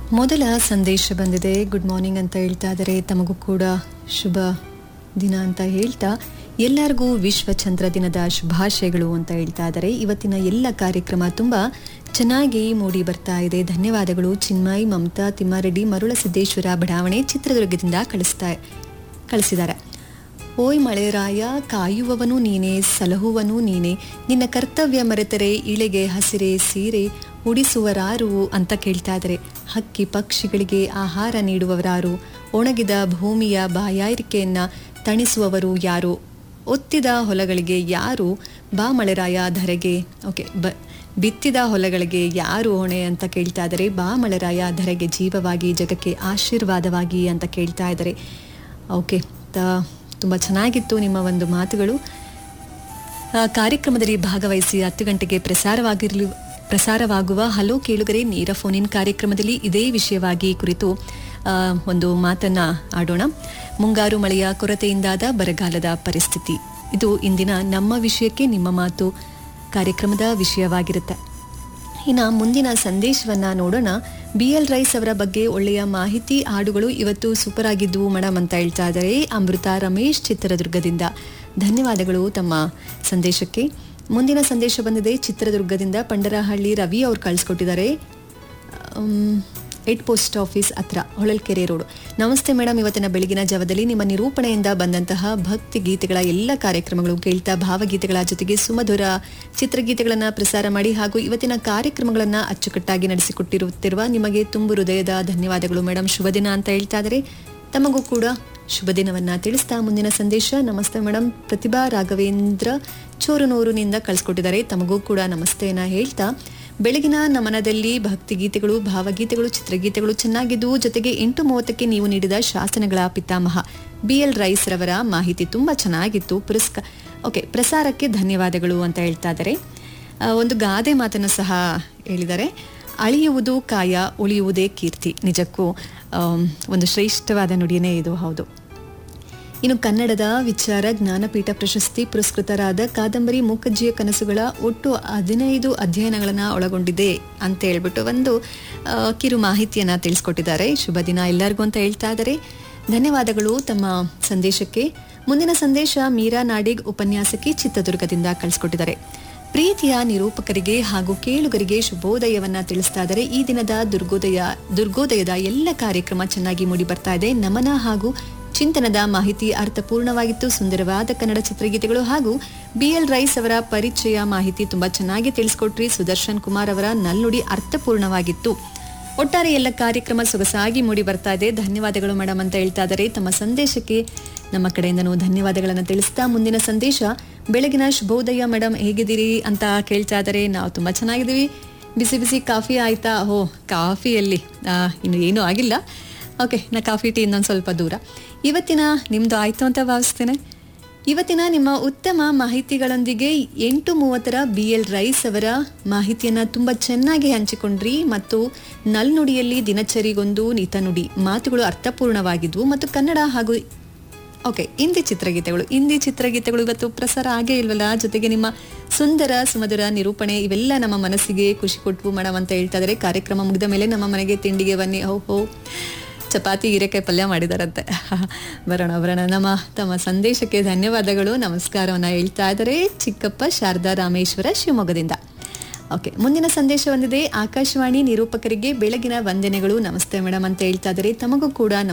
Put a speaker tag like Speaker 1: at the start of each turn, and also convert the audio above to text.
Speaker 1: ಮೊದಲ ಸಂದೇಶ ಬಂದಿದೆ ಗುಡ್ ಮಾರ್ನಿಂಗ್ ಅಂತ ಹೇಳ್ತಾ ಇದ್ದಾರೆ ತಮಗೂ ಕೂಡ ಶುಭ ದಿನ ಅಂತ ಹೇಳ್ತಾ ಎಲ್ಲರಿಗೂ ವಿಶ್ವ ಚಂದ್ರ ದಿನದ ಶುಭಾಶಯಗಳು ಅಂತ ಹೇಳ್ತಾ ಇದ್ದಾರೆ ಇವತ್ತಿನ ಎಲ್ಲ ಕಾರ್ಯಕ್ರಮ ತುಂಬ ಚೆನ್ನಾಗಿ ಮೂಡಿ ಬರ್ತಾ ಇದೆ ಧನ್ಯವಾದಗಳು ಚಿನ್ಮಯ್ ಮಮತಾ ತಿಮ್ಮಾರೆಡ್ಡಿ ಮರುಳ ಸಿದ್ದೇಶ್ವರ ಬಡಾವಣೆ ಚಿತ್ರದುರ್ಗದಿಂದ ಕಳಿಸ್ತಾ ಕಳಿಸಿದ್ದಾರೆ ಓಯ್ ಮಳೆರಾಯ ಕಾಯುವವನು ನೀನೆ ಸಲಹುವನು ನೀನೆ ನಿನ್ನ ಕರ್ತವ್ಯ ಮರೆತರೆ ಇಳೆಗೆ ಹಸಿರೆ ಸೀರೆ ಉಡಿಸುವರಾರು ಅಂತ ಕೇಳ್ತಾ ಇದ್ದಾರೆ ಹಕ್ಕಿ ಪಕ್ಷಿಗಳಿಗೆ ಆಹಾರ ನೀಡುವವರಾರು ಒಣಗಿದ ಭೂಮಿಯ ಬಾಯಾರಿಕೆಯನ್ನ ತಣಿಸುವವರು ಯಾರು ಒತ್ತಿದ ಹೊಲಗಳಿಗೆ ಯಾರು ಬಾ ಮಳೆರಾಯ ಧರೆಗೆ ಓಕೆ ಬ ಬಿತ್ತಿದ ಹೊಲಗಳಿಗೆ ಯಾರು ಹೊಣೆ ಅಂತ ಕೇಳ್ತಾ ಇದ್ದಾರೆ ಬಾ ಮಳೆರಾಯ ಧರೆಗೆ ಜೀವವಾಗಿ ಜಗಕ್ಕೆ ಆಶೀರ್ವಾದವಾಗಿ ಅಂತ ಕೇಳ್ತಾ ಇದ್ದಾರೆ ಓಕೆ ತ ತುಂಬ ಚೆನ್ನಾಗಿತ್ತು ನಿಮ್ಮ ಒಂದು ಮಾತುಗಳು ಆ, ಕಾರ್ಯಕ್ರಮದಲ್ಲಿ ಭಾಗವಹಿಸಿ ಹತ್ತು ಗಂಟೆಗೆ ಪ್ರಸಾರವಾಗಿರಲು ಪ್ರಸಾರವಾಗುವ ಹಲೋ ಕೇಳುಗರೆ ನೇರ ಫೋನ್ ಇನ್ ಕಾರ್ಯಕ್ರಮದಲ್ಲಿ ಇದೇ ವಿಷಯವಾಗಿ ಕುರಿತು ಆ, ಒಂದು ಮಾತನ್ನ ಆಡೋಣ ಮುಂಗಾರು ಮಳೆಯ ಕೊರತೆಯಿಂದಾದ ಬರಗಾಲದ ಪರಿಸ್ಥಿತಿ ಇದು ಇಂದಿನ ನಮ್ಮ ವಿಷಯಕ್ಕೆ ನಿಮ್ಮ ಮಾತು ಕಾರ್ಯಕ್ರಮದ ವಿಷಯವಾಗಿರುತ್ತೆ ಇನ್ನು ಮುಂದಿನ ಸಂದೇಶವನ್ನ ನೋಡೋಣ ಬಿ ಎಲ್ ರೈಸ್ ಅವರ ಬಗ್ಗೆ ಒಳ್ಳೆಯ ಮಾಹಿತಿ ಹಾಡುಗಳು ಇವತ್ತು ಸೂಪರ್ ಆಗಿದ್ವು ಮೇಡಮ್ ಅಂತ ಹೇಳ್ತಾ ಇದ್ದಾರೆ ಅಮೃತ ರಮೇಶ್ ಚಿತ್ರದುರ್ಗದಿಂದ ಧನ್ಯವಾದಗಳು ತಮ್ಮ ಸಂದೇಶಕ್ಕೆ ಮುಂದಿನ ಸಂದೇಶ ಬಂದಿದೆ ಚಿತ್ರದುರ್ಗದಿಂದ ಪಂಡರಹಳ್ಳಿ ರವಿ ಅವ್ರು ಕಳಿಸ್ಕೊಟ್ಟಿದ್ದಾರೆ ಏಟ್ ಪೋಸ್ಟ್ ಆಫೀಸ್ ಹತ್ರ ಹೊಳಲ್ಕೆರೆ ರೋಡ್ ನಮಸ್ತೆ ಮೇಡಮ್ ಇವತ್ತಿನ ಬೆಳಗಿನ ಜಾವದಲ್ಲಿ ನಿಮ್ಮ ನಿರೂಪಣೆಯಿಂದ ಬಂದಂತಹ ಭಕ್ತಿ ಗೀತೆಗಳ ಎಲ್ಲ ಕಾರ್ಯಕ್ರಮಗಳು ಕೇಳ್ತಾ ಭಾವಗೀತೆಗಳ ಜೊತೆಗೆ ಸುಮಧುರ ಚಿತ್ರಗೀತೆಗಳನ್ನು ಪ್ರಸಾರ ಮಾಡಿ ಹಾಗೂ ಇವತ್ತಿನ ಕಾರ್ಯಕ್ರಮಗಳನ್ನು ಅಚ್ಚುಕಟ್ಟಾಗಿ ನಡೆಸಿಕೊಟ್ಟಿರುತ್ತಿರುವ ನಿಮಗೆ ತುಂಬು ಹೃದಯದ ಧನ್ಯವಾದಗಳು ಮೇಡಮ್ ಶುಭ ದಿನ ಅಂತ ಹೇಳ್ತಾ ಇದ್ದಾರೆ ತಮಗೂ ಕೂಡ ಶುಭ ದಿನವನ್ನ ತಿಳಿಸ್ತಾ ಮುಂದಿನ ಸಂದೇಶ ನಮಸ್ತೆ ಮೇಡಮ್ ಪ್ರತಿಭಾ ರಾಘವೇಂದ್ರ ಚೋರನೂರಿನಿಂದ ಕಳಿಸ್ಕೊಟ್ಟಿದ್ದಾರೆ ತಮಗೂ ಕೂಡ ನಮಸ್ತೆಯನ್ನ ಹೇಳ್ತಾ ಬೆಳಗಿನ ನಮನದಲ್ಲಿ ಭಕ್ತಿಗೀತೆಗಳು ಭಾವಗೀತೆಗಳು ಚಿತ್ರಗೀತೆಗಳು ಚೆನ್ನಾಗಿದ್ದು ಜೊತೆಗೆ ಎಂಟು ಮೂವತ್ತಕ್ಕೆ ನೀವು ನೀಡಿದ ಶಾಸನಗಳ ಪಿತಾಮಹ ಬಿ ಎಲ್ ರೈಸ್ ರವರ ಮಾಹಿತಿ ತುಂಬಾ ಚೆನ್ನಾಗಿತ್ತು ಪುರಸ್ಕ ಓಕೆ ಪ್ರಸಾರಕ್ಕೆ ಧನ್ಯವಾದಗಳು ಅಂತ ಹೇಳ್ತಾ ಇದ್ದಾರೆ ಆ, ಒಂದು ಗಾದೆ ಮಾತನ್ನು ಸಹ ಹೇಳಿದ್ದಾರೆ ಅಳಿಯುವುದು ಕಾಯ ಉಳಿಯುವುದೇ ಕೀರ್ತಿ ನಿಜಕ್ಕೂ ಆಮ್, ಒಂದು ಶ್ರೇಷ್ಠವಾದ ನುಡಿಯೇ ಇದು ಹೌದು ಇನ್ನು ಕನ್ನಡದ ವಿಚಾರ ಜ್ಞಾನಪೀಠ ಪ್ರಶಸ್ತಿ ಪುರಸ್ಕೃತರಾದ ಕಾದಂಬರಿ ಮೂಕಜ್ಜಿಯ ಕನಸುಗಳ ಒಟ್ಟು ಹದಿನೈದು ಅಧ್ಯಯನಗಳನ್ನು ಒಳಗೊಂಡಿದೆ ಅಂತ ಹೇಳ್ಬಿಟ್ಟು ಒಂದು ಆ, ಕಿರು ಮಾಹಿತಿಯನ್ನ ತಿಳಿಸ್ಕೊಟ್ಟಿದ್ದಾರೆ ಶುಭ ದಿನ ಎಲ್ಲರಿಗೂ ಅಂತ ಹೇಳ್ತಾ ಇದ್ದಾರೆ ಧನ್ಯವಾದಗಳು ತಮ್ಮ ಸಂದೇಶಕ್ಕೆ ಮುಂದಿನ ಸಂದೇಶ ಮೀರಾ ನಾಡಿಗ್ ಉಪನ್ಯಾಸಕಿ ಚಿತ್ರದುರ್ಗದಿಂದ ಕಳಿಸ್ಕೊಟ್ಟಿದ್ದಾರೆ ಪ್ರೀತಿಯ ನಿರೂಪಕರಿಗೆ ಹಾಗೂ ಕೇಳುಗರಿಗೆ ಶುಭೋದಯವನ್ನ ತಿಳಿಸ್ತಾ ಇದ್ದಾರೆ ಈ ದಿನದ ದುರ್ಗೋದಯ ದುರ್ಗೋದಯದ ಎಲ್ಲ ಕಾರ್ಯಕ್ರಮ ಚೆನ್ನಾಗಿ ಮೂಡಿ ಬರ್ತಾ ಇದೆ ನಮನ ಹಾಗೂ ಚಿಂತನದ ಮಾಹಿತಿ ಅರ್ಥಪೂರ್ಣವಾಗಿತ್ತು ಸುಂದರವಾದ ಕನ್ನಡ ಚಿತ್ರಗೀತೆಗಳು ಹಾಗೂ ಬಿ ಎಲ್ ರೈಸ್ ಅವರ ಪರಿಚಯ ಮಾಹಿತಿ ತುಂಬಾ ಚೆನ್ನಾಗಿ ತಿಳಿಸ್ಕೊಟ್ರಿ ಸುದರ್ಶನ್ ಕುಮಾರ್ ಅವರ ನಲ್ನುಡಿ ಅರ್ಥಪೂರ್ಣವಾಗಿತ್ತು ಒಟ್ಟಾರೆ ಎಲ್ಲ ಕಾರ್ಯಕ್ರಮ ಸೊಗಸಾಗಿ ಮೂಡಿ ಬರ್ತಾ ಇದೆ ಧನ್ಯವಾದಗಳು ಮೇಡಮ್ ಅಂತ ಹೇಳ್ತಾ ಇದ್ದಾರೆ ತಮ್ಮ ಸಂದೇಶಕ್ಕೆ ನಮ್ಮ ಕಡೆಯಿಂದನೂ ಧನ್ಯವಾದಗಳನ್ನು ತಿಳಿಸ್ತಾ ಮುಂದಿನ ಸಂದೇಶ ಬೆಳಗಿನ ಶುಭೋದಯ ಮೇಡಮ್ ಹೇಗಿದ್ದೀರಿ ಅಂತ ಕೇಳ್ತಾ ಇದ್ದಾರೆ ನಾವು ತುಂಬಾ ಚೆನ್ನಾಗಿದ್ದೀವಿ ಬಿಸಿ ಬಿಸಿ ಕಾಫಿ ಆಯ್ತಾ ಓ ಕಾಫಿಯಲ್ಲಿ ಆ, ಇನ್ನು ಏನೂ ಆಗಿಲ್ಲ ಓಕೆ ನಾ ಕಾಫಿ ಟೀ ಇನ್ನೊಂದು ಸ್ವಲ್ಪ ದೂರ ಇವತ್ತಿನ ನಿಮ್ದು ಆಯ್ತು ಅಂತ ಭಾವಿಸ್ತೇನೆ ಇವತ್ತಿನ ನಿಮ್ಮ ಉತ್ತಮ ಮಾಹಿತಿಗಳೊಂದಿಗೆ ಎಂಟು ಮೂವತ್ತರ ಬಿ ಎಲ್ ರೈಸ್ ಅವರ ಮಾಹಿತಿಯನ್ನ ತುಂಬಾ ಚೆನ್ನಾಗಿ ಹಂಚಿಕೊಂಡ್ರಿ ಮತ್ತು ನಲ್ನುಡಿಯಲ್ಲಿ ದಿನಚರಿಗೊಂದು ನಿತನುಡಿ ಮಾತುಗಳು ಅರ್ಥಪೂರ್ಣವಾಗಿದ್ವು ಮತ್ತು ಕನ್ನಡ ಹಾಗೂ ಓಕೆ ಹಿಂದಿ ಚಿತ್ರಗೀತೆಗಳು ಹಿಂದಿ ಚಿತ್ರಗೀತೆಗಳು ಇವತ್ತು ಪ್ರಸಾರ ಆಗೇ ಇಲ್ವಲ್ಲ ಜೊತೆಗೆ ನಿಮ್ಮ ಸುಂದರ ಸುಮಧುರ ನಿರೂಪಣೆ ಇವೆಲ್ಲ ನಮ್ಮ ಮನಸ್ಸಿಗೆ ಖುಷಿ ಕೊಟ್ವು ಮೇಡಮ್ ಅಂತ ಹೇಳ್ತಾ ಇದ್ದಾರೆ ಕಾರ್ಯಕ್ರಮ ಮುಗಿದ ಮೇಲೆ ನಮ್ಮ ಮನೆಗೆ ತಿಂಡಿಗೆ ಬನ್ನಿ ಹೋ ಹೋ ಚಪಾತಿ ಹೀರೆಕಾಯಿ ಪಲ್ಯ ಮಾಡಿದಾರಂತೆ ಬರೋಣ ಬರೋಣ ನಮ್ಮ ತಮ್ಮ ಸಂದೇಶಕ್ಕೆ ಧನ್ಯವಾದಗಳು ನಮಸ್ಕಾರವನ್ನ ಹೇಳ್ತಾ ಇದ್ದಾರೆ ಚಿಕ್ಕಪ್ಪ ಶಾರದಾ ರಾಮೇಶ್ವರ ಶಿವಮೊಗ್ಗದಿಂದ ಓಕೆ ಮುಂದಿನ ಸಂದೇಶ ಬಂದಿದೆ ಆಕಾಶವಾಣಿ ನಿರೂಪಕರಿಗೆ ಬೆಳಗಿನ ವಂದನೆಗಳು ನಮಸ್ತೆ ಮೇಡಮ್ ಅಂತ ಹೇಳ್ತಾ ಇದ್ದಾರೆ ತಮಗೂ ಕೂಡ ನಮಸ್ತೆ